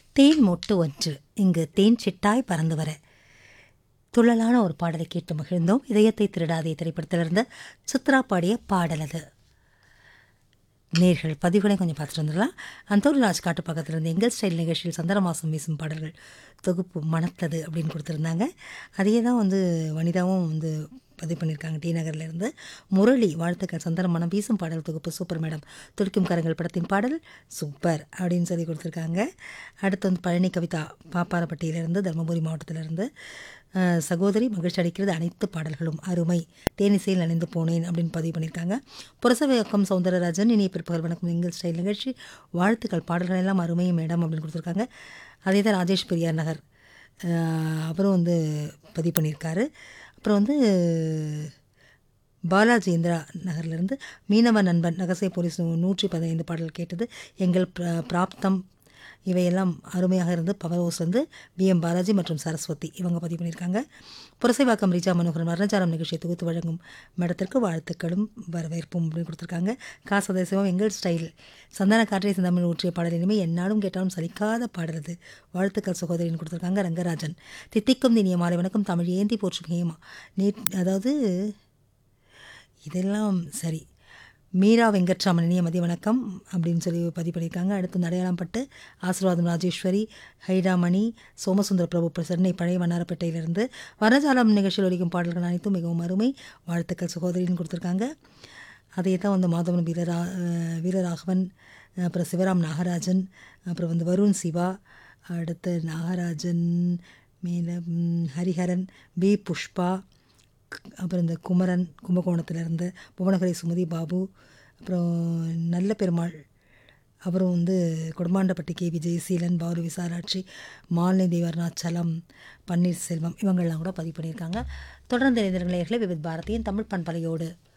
தேன் மொட்டு ஒன்று இங்கு தேன் சிட்டாய் பறந்து வர துள்ளலான ஒரு பாடலை கேட்டு மகிழ்ந்தோம் இதயத்தை திருடாதே திரைப்படத்திலிருந்து சித்ரா பாடிய பாடல் அது நேர்கள் பதிவுகளை கொஞ்சம் பார்த்துட்டு வந்துடலாம் அந்தோர் ராஜ் காட்டு பக்கத்தில் இருந்து எங்கள் ஸ்டைல் நிகழ்ச்சியில் சந்தன மாதம் வீசும் பாடல்கள் தொகுப்பு மணத்தது அப்படின்னு கொடுத்துருந்தாங்க அதையே தான் வந்து வனிதாவும் வந்து பதிவு பண்ணியிருக்காங்க டி நகர்ல இருந்து முரளி வாழ்த்துக்கள் சந்தன மனம் வீசும் பாடல் தொகுப்பு சூப்பர் மேடம் துடிக்கும் கரங்கள் படத்தின் பாடல் சூப்பர் அப்படின்னு சொல்லி கொடுத்துருக்காங்க அடுத்து வந்து பழனி கவிதா பாப்பாரப்பட்டியிலிருந்து தருமபுரி மாவட்டத்திலிருந்து அஹ், சகோதரி மகிழ்ச்சி அளிக்கிறது அனைத்து பாடல்களும் அருமை தேனிசையில் நனைந்து போனேன் அப்படின்னு பதிவு பண்ணியிருக்காங்க புரசவேக்கம் சௌந்தரராஜன் இனிய பிற்பகல் வணக்கம் எங்கள் ஸ்டைல் நிகழ்ச்சி வாழ்த்துக்கள் பாடல்கள் எல்லாம் அருமை மேடம் அப்படின்னு கொடுத்துருக்காங்க அதே தான் ராஜேஷ் பெரியார் நகர் அஹ், அவரும் வந்து பதிவு பண்ணியிருக்காரு அப்புறம் வந்து பாலாஜி இந்திரா நகர்லேருந்து மீனவ நண்பன் நகசை போலீஸ் நூ- நூற்றி பதினைந்து பாடல் கேட்டது எங்கள் பிர- பிராப்தம் இவையெல்லாம் அருமையாக இருந்து பவர் ஹவுஸ் வந்து பி எம் பாலாஜி மற்றும் சரஸ்வதி இவங்க பதிவு பண்ணியிருக்காங்க புரசைவாக்கம் ரீஜா மனோகரன் வர்ணச்சாரம் நிகழ்ச்சியை தொகுத்து வழங்கும் மேடத்திற்கு வாழ்த்துக்களும் வரவேற்பும் அப்படின்னு கொடுத்துருக்காங்க காசதை சிவம் எங்கள் ஸ்டைல் சந்தன காற்றை தமிழ் ஊற்றிய பாடல் இனிமே என்னாலும் கேட்டாலும் சலிக்காத பாடுறது வாழ்த்துக்கள் சகோதரின்னு கொடுத்துருக்காங்க ரங்கராஜன் தித்திக்கும் இனிய மாலை வணக்கம் தமிழ் ஏந்தி போற்றும் ஹேமா நீ அதாவது இதெல்லாம் சரி மீரா வெங்கட்ராமன் இனிய மதிய வணக்கம் அப்படின்னு சொல்லி பதிவு பண்ணியிருக்காங்க அடுத்து அடையாளம்பட்டு ஆசீர்வாதம் ராஜேஸ்வரி ஹைடாமணி சோமசுந்தர பிரபு சென்னை பழைய வண்ணாரப்பேட்டையிலிருந்து வனஜாலம் நிகழ்ச்சியில் ஒலிக்கும் பாடல்கள் அனைத்தும் மிகவும் அருமை வாழ்த்துக்கள் சகோதரின்னு கொடுத்துருக்காங்க அதே தான் வந்து மாதவன் வீரரா அஹ் வீரராகவன் அப்புறம் சிவராம் நாகராஜன் அப்புறம் வந்து வருண் சிவா அடுத்து நாகராஜன் மேலே ம், ஹரிஹரன் பி புஷ்பா க்- அப்புறம் இந்த குமரன் கும்பகோணத்துலேருந்து புவனகரை சுமதி பாபு அப்புறம் நல்ல பெருமாள் அப்புறம் வந்து கொடுமாண்டப்பட்டி கே விஜய் சீலன் பாரு விசாலாட்சி மாலினி தேவர்ணாச்சலம் பன்னீர்செல்வம் இவங்கெல்லாம் கூட பதிவு பண்ணியிருக்காங்க தொடர்ந்து இளைஞர்களே விவித் பாரதியின் தமிழ் பண்பலையோடு